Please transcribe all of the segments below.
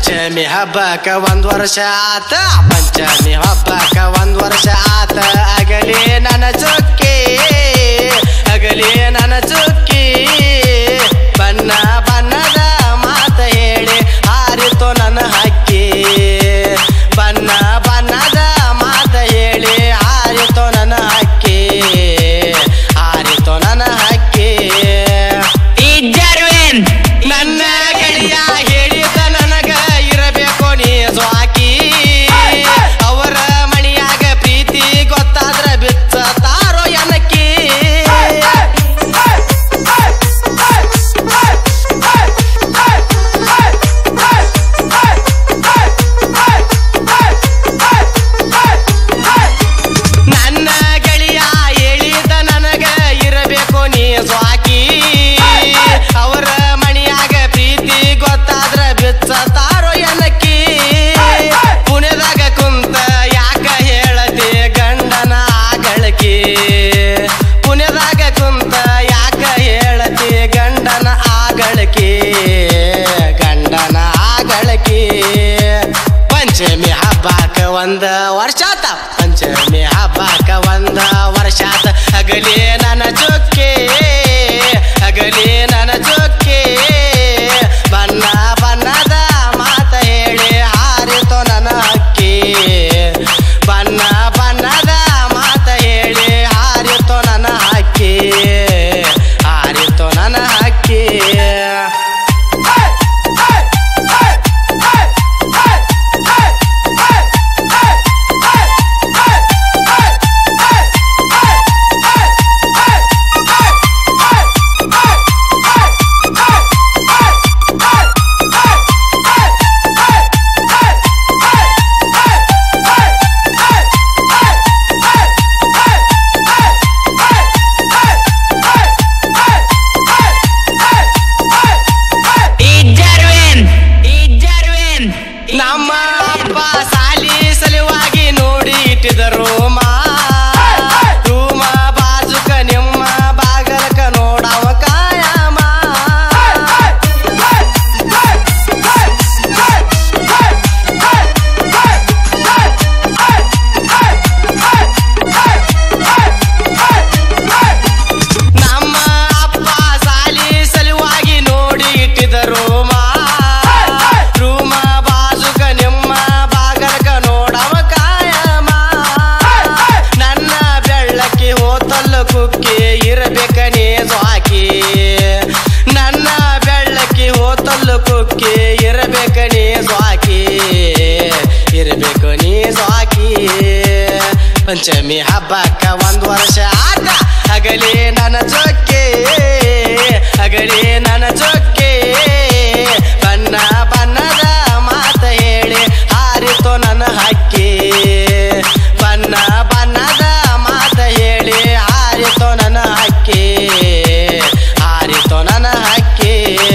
ಪಂಚಮಿ ಹಬ್ಬಕ್ಕ ಒಂದ್ ವರ್ಷ ಆತ ಪಂಚಮಿ ಹಬ್ಬಕ್ಕ ಒಂದ್ ವರ್ಷ ಆತ ಅಗಲಿ ನನ್ನ ಚುಕ್ಕಿ ಅಗಲಿ ನನ್ನ ಚುಕ್ಕಿ ಬಣ್ಣ ಬಣ್ಣದ ಮಾತ ಹೇಳಿ ಹಾರಿತು ನನ್ನ ಹಕ್ಕಿ ಬಣ್ಣ ಬಣ್ಣದ ಮಾತ ಹೇಳಿ ಹಾರಿತು ನನ್ನ ಹಕ್ಕಿ ಹಾರಿತು ನನ್ನ ಹಕ್ಕಿ ಇದ್ದರ್ವೇನ್ ನನ್ನ ಗೆಳೆಯ ಹೇಳಿದ ನನಗ ಇರಬೇಕು ನೀ ಸ್ವಾಕಿ ಅವರ ಮಣಿಯಾಗ ಪ್ರೀತಿ ಗೊತ್ತಾದ್ರ ಬಿಚ್ಚ ತಾರೋ ಎನಕ್ಕಿ ನನ್ನ ಗೆಳೆಯ ಹೇಳಿದ ನನಗ ಇರಬೇಕು ನೀ ಸ್ವಾಕಿ ಅವರ ಮಣಿಯಾಗ ಪ್ರೀತಿ ಗೊತ್ತಾದ್ರ ಬಿಚ್ಚ ತಾರೋ ಎನಕ್ಕಿ ಪುಣ್ಯದಾಗ ಕುಂತ ಯಾಕ ಹೇಳತಿ ಗಂಡನ ಆಗಳಕಿ ಪುಣ್ಯದಾಗ ಕುಂತ ಯಾಕ ಹೇಳತಿ ಗಂಡನ ಆಗಳಕಿ ಗಂಡನ ಆಗಳಕಿ ಪಂಚಮಿ ಹಬ್ಬಕ್ಕ ಒಂದ ವರ್ಷ ಆತ ಪಂಚಮಿ ಹಬ್ಬಕ್ಕ ಒಂದ ವರ್ಷ ಆತ ಅಗಲಿ ನನ್ನ ಚುಕ್ಕಿ ಅಗಲಿ ನನ್ನ ಚುಕ್ಕಿ ಬಣ್ಣ ಬಣ್ಣದ ಮಾತ ಹೇಳಿ ಹಾರಿತು ನನ್ನ ಹಕ್ಕಿ ಬಣ್ಣ ಬಣ್ಣದ ಮಾತ ಹೇಳಿ ಹಾರಿತು ನನ್ನ ಹಕ್ಕಿ ಹಾರಿತು ನನ್ನ ಹಕ್ಕಿ ಇದ್ದರ್ವೇನ್ ಇದ್ದರ್ವೇನ್ ನಮ್ಮ ಅಪ್ಪ ಸಾಲಿ ಸಲುವಾಗಿ ನೋಡಿ ಇಟ್ಟಿದರು ಮಾ ರೂಮ ಬಾಜುಕ ನಿಮ್ಮ ಬಾಗಲಕ ನೋಡವ ಕಾಯಮ ನಮ್ಮ ಅಪ್ಪ ಸಾಲಿ ಸಲುವಾಗಿ ನೋಡಿ ಇಟ್ಟಿದರು ಮಾ ರೂಮ ಬಾಜುಕ ನಿಮ್ಮ ಬಾಗಲಕ ನೋಡವ ಕಾಯಮ ನನ್ನ ಬೆಳ್ಳಕ್ಕೆ ಹೋತಲ್ಲ ಕುಕ್ಕಿ ಇರಬೇಕ ನೀ ಸ್ವಾಕಿ ನನ್ನ ಬೆಳ್ಳಕ್ಕೆ ಹೋತಲ್ಲ ಕುಕ್ಕಿ ಇರಬೇಕ ನೀ ಸ್ವಾಕಿ ಇರಬೇಕು ನೀ ಸ್ವಾಕಿ ಪಂಚಮಿ ಹಬ್ಬಕ್ಕ ಒಂದ್ ವರ್ಷ ಆತ ಅಗಲಿ ನನ್ನ ಚೊಕ್ಕೆ ಅಗಲಿ ನನ್ನ ಚೊಕ್ಕೆ ಬಣ್ಣ ಬಣ್ಣದ ಮಾತ ಹೇಳಿ ಹಾರಿತು ನನ್ನ ಹಕ್ಕಿ ಬಣ್ಣ ಬಣ್ಣದ ಮಾತ ಹೇಳಿ ಹಾರಿತು ನನ್ನ ಹಕ್ಕಿ ಹಾರಿತು ನನ್ನ ಹಕ್ಕಿ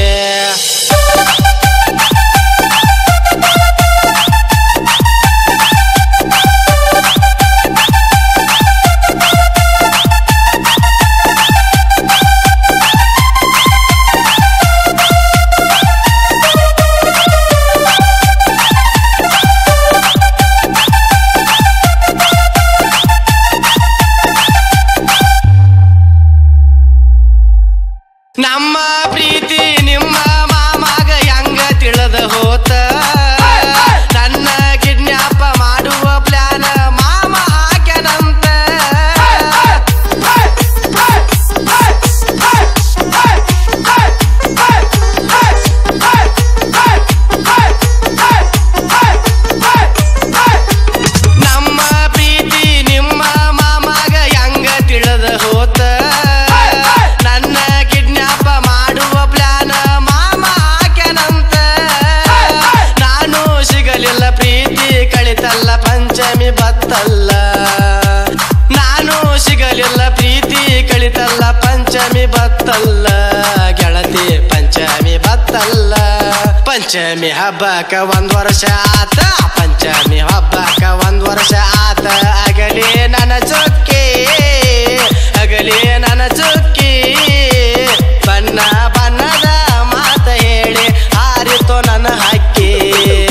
ನಮ್ಮ ಪ್ರೀತಿ ನಿಮ್ಮ ಮಾಮಾಗ ಹೆಂಗ ತಿಳಿದ ಹೋತ ನನ್ನ ಕಿಡ್ನ್ಯಾಪ ಮಾಡುವ ಪ್ಲಾನ್ ಮಾಮ ಹಾಕ್ಯನಂತ ನಮ್ಮ ಪ್ರೀತಿ ನಿಮ್ಮ ಮಾಮಾಗ ಹೆಂಗ ತಿಳಿದ ಹೋತ ನನ್ನ ಕಿಡ್ನ್ಯಾಪ ಮಾಡುವ ಪ್ಲಾನ್ ಮಾಮ ಹಾಕ್ಯನಂತ ನಾನು ಸಿಗಲಿಲ್ಲ ಪ್ರೀತಿ ಕಳಿತಲ್ಲ ಪಂಚಮಿ ಬತ್ತಲ್ಲ ನಾನು ಸಿಗಲಿಲ್ಲ ಪ್ರೀತಿ ಕಳಿತಲ್ಲ ಪಂಚಮಿ ಬತ್ತಲ್ಲ ಗೆಳತಿ ಪಂಚಮಿ ಬತ್ತಲ್ಲ ಪಂಚಮಿ ಹಬ್ಬಕ್ಕ ಒಂದ್ ವರ್ಷ ಆತ ಪಂಚಮಿ ಹಬ್ಬಕ್ಕ ಒಂದ್ ವರ್ಷ ಆತ ಅಗಲಿ ನನ್ನ ಚೊಕ್ಕಿ ಅಗಲಿ ನನ್ನ ಚುಕ್ಕಿ ಬಣ್ಣ ಬಣ್ಣದ ಮಾತ ಹೇಳಿ ಹಾರಿತು ನನ್ನ ಹಕ್ಕಿ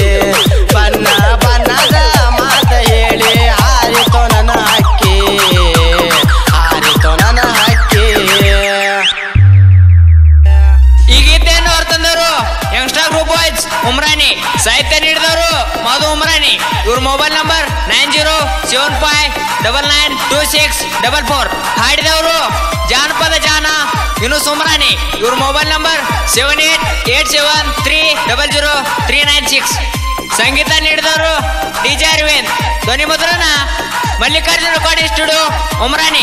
ಉಮ್ರಾನಿ ಸಾಹಿತ್ಯ ನೀಡಿದವರು ಮಧು ಉಮ್ರಾನಿ ಇವ್ರ mobile number nine zero seven five double nine two six double four ಹಾಡಿದವರು ಜಾನಪದ ಜಾನ ಯುನುಸ್ ಉಮ್ರಾನಿ ಇವ್ರ mobile number seven eight eight seven three double zero three nine six ಸಂಗೀತ ನೀಡಿದವರು ಡಿ ಜೆ ಅರವಿಂದ್ ಧ್ವನಿ ಮುದ್ರಣ ಮಲ್ಲಿಕಾರ್ಜುನ ರೆಕಾರ್ಡಿಂಗ್ ಸ್ಟುಡಿಯೋ ಉಮ್ರಾನಿ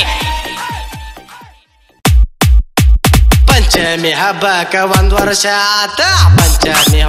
ಪಂಚಮಿ ಹಬ್ಬಕ್ಕ ಒಂದ್ ವರ್ಷ ಆತ ಪಂಚಮಿ